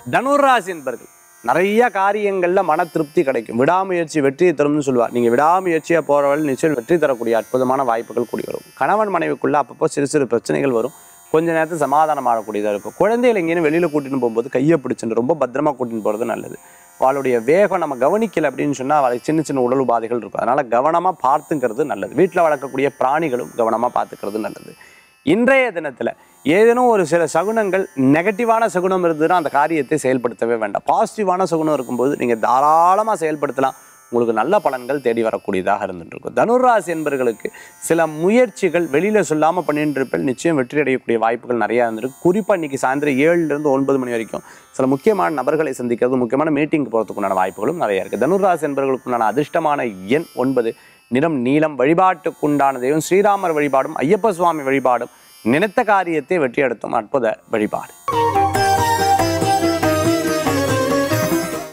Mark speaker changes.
Speaker 1: தனுராசி என்பர்கள் நிறைய காரியங்கள்ல மன திருப்தி கிடைக்கும் விடாமுயற்சி வெற்றியை தரும்னு சொல்லுவார் நீங்க விடாமுயற்சியா போறவள் நிச்சயம் வெற்றி தரக்கூடிய அற்புதமான வாய்ப்புகள் கூடி வரும் கணவன் மனைவிக்குள்ள அப்பப்போ சிறு சிறு பிரச்சனைகள் வரும் கொஞ்ச நேரத்தில் சமாதானம் ஆகக்கூடியதாக இருக்கும் குழந்தைகள் எங்கேயும் வெளியில கூட்டின்னு போகும்போது கையை பிடிச்சிட்டு ரொம்ப பத்திரமா கூட்டின்னு போறது நல்லது அவளுடைய வேகம் நம்ம கவனிக்கல அப்படின்னு சொன்னா அவளுக்கு சின்ன சின்ன உடல் உபாதைகள் இருக்கும் அதனால கவனமா பார்த்துக்கிறது நல்லது வீட்டில் வளர்க்கக்கூடிய பிராணிகளும் கவனமா பார்த்துக்கிறது நல்லது இன்றைய தினத்துல ஏதேனும் ஒரு சில சகுனங்கள் நெகட்டிவான சகுனம் இருந்ததுன்னா அந்த காரியத்தை செயல்படுத்தவே வேண்டாம் பாசிட்டிவான சகுனம் இருக்கும்போது நீங்க தாராளமா செயல்படுத்தலாம் உங்களுக்கு நல்ல பலன்கள் தேடி வரக்கூடியதாக இருந்துட்டு இருக்கும் தனுராசி என்பர்களுக்கு சில முயற்சிகள் வெளியில சொல்லாம பண்ணிட்டு இருப்பேன் நிச்சயம் வெற்றி அடையக்கூடிய வாய்ப்புகள் நிறைய இருந்திருக்கு குறிப்பா இன்னைக்கு சாயந்தரம் ஏழுல இருந்து ஒன்பது மணி வரைக்கும் சில முக்கியமான நபர்களை சந்திக்கிறது முக்கியமான மீட்டிங் போகிறதுக்குண்டான வாய்ப்புகளும் நிறைய இருக்கு தனுராசி என்பவர்களுக்குண்டான அதிர்ஷ்டமான எண் ஒன்பது நிறம் நீலம் வழிபாட்டுக்குண்டான தெய்வம் ஸ்ரீராமர் வழிபாடும் ஐயப்ப சுவாமி வழிபாடும் நினைத்த காரியத்தை வெற்றியெடுத்தும் அற்புத வழிபாடு